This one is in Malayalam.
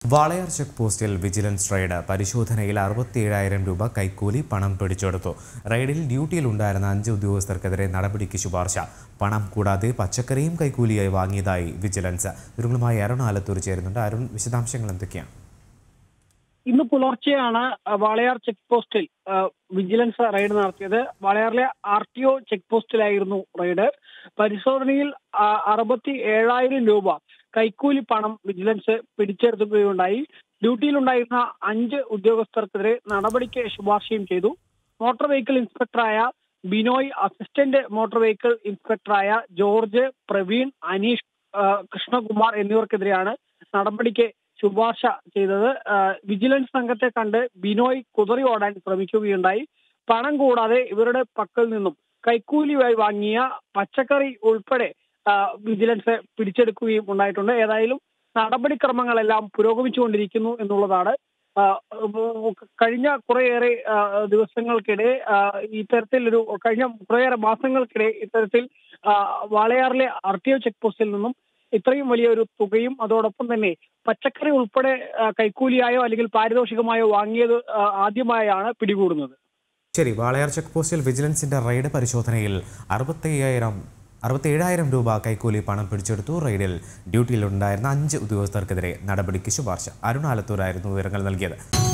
വാളയാർ ചെക്ക് പോസ്റ്റിൽ വിജിലൻസ് റെയ്ഡ് പരിശോധനയിൽ അറുപത്തിയേഴായിരം രൂപ കൈക്കൂലി പണം പിടിച്ചെടുത്തു റെയ്ഡിൽ ഡ്യൂട്ടിയിലുണ്ടായിരുന്ന അഞ്ച് ഉദ്യോഗസ്ഥർക്കെതിരെ നടപടിക്ക് ശുപാർശ പണം കൂടാതെ പച്ചക്കറിയും കൈക്കൂലിയായി വാങ്ങിയതായി വിജിലൻസ് വിവരങ്ങളുമായി അരുൺ ആലത്തൂർ ചേരുന്നുണ്ട് അരുൺ വിശദാംശങ്ങൾ എന്തൊക്കെയാണ് ഇന്ന് പുലർച്ചെയാണ് ആ, വാളയാർ ചെക്ക് പോസ്റ്റിൽ ആ, വിജിലൻസ് റെയ്ഡ് നടത്തിയത് വാളയാറിലെ ആർ ടി ഒ ചെക്ക് പോസ്റ്റിലായിരുന്നു റെയ്ഡ് പരിശോധനയിൽ ആ, അറുപത്തി ഏഴായിരം രൂപ കൈക്കൂലി പണം വിജിലൻസ് പിടിച്ചെടുക്കുകയുണ്ടായി ഡ്യൂട്ടിയിലുണ്ടായിരുന്ന അഞ്ച് ഉദ്യോഗസ്ഥർക്കെതിരെ നടപടിക്ക് ശുപാർശയും ചെയ്തു മോട്ടോർ വെഹിക്കിൾ ഇൻസ്പെക്ടറായ ബിനോയ് അസിസ്റ്റന്റ് മോട്ടോർ വെഹിക്കിൾ ഇൻസ്പെക്ടറായ ജോർജ് പ്രവീൺ അനീഷ് ആ, കൃഷ്ണകുമാർ എന്നിവർക്കെതിരെയാണ് നടപടിക്ക് ശുപാർശ ചെയ്തത് ആ, വിജിലൻസ് സംഘത്തെ കണ്ട് ബിനോയ് കുതറി ഓടാൻ ശ്രമിക്കുകയുണ്ടായി പണം കൂടാതെ ഇവരുടെ പക്കൽ നിന്നും കൈക്കൂലിയായി വാങ്ങിയ പച്ചക്കറി ഉൾപ്പെടെ ആ, വിജിലൻസ് പിടിച്ചെടുക്കുകയും ഉണ്ടായിട്ടുണ്ട് ഏതായാലും നടപടിക്രമങ്ങളെല്ലാം പുരോഗമിച്ചുകൊണ്ടിരിക്കുന്നു എന്നുള്ളതാണ് ആ, ഉം, കഴിഞ്ഞ കുറേയേറെ ആ, ദിവസങ്ങൾക്കിടെ ആ, ഇത്തരത്തിലൊരു കഴിഞ്ഞ കുറേയേറെ മാസങ്ങൾക്കിടെ ഇത്തരത്തിൽ ആ, വാളയാറിലെ ആർ ടി ഒ ചെക്ക് പോസ്റ്റിൽ നിന്നും ഇത്രയും വലിയൊരു തുകയും അതോടൊപ്പം തന്നെ പച്ചക്കറി ഉൾപ്പെടെ ആ, കൈക്കൂലിയായോ അല്ലെങ്കിൽ പാരിതോഷികമായോ വാങ്ങിയത് ആ, ആദ്യമായാണ് പിടികൂടുന്നത് ശരി വാളയാർ ചെക്ക് പോസ്റ്റിൽ വിജിലൻസിന്റെ റെയ്ഡ് പരിശോധനയിൽ അറുപത്തയ്യായിരം അറുപത്തേഴായിരം രൂപ കൈക്കൂലി പണം പിടിച്ചെടുത്തു റെയ്ഡിൽ ഡ്യൂട്ടിയിലുണ്ടായിരുന്ന അഞ്ച് ഉദ്യോഗസ്ഥർക്കെതിരെ നടപടിക്ക് ശുപാർശ അരുൺ ആലത്തൂരായിരുന്നു വിവരങ്ങൾ നൽകിയത്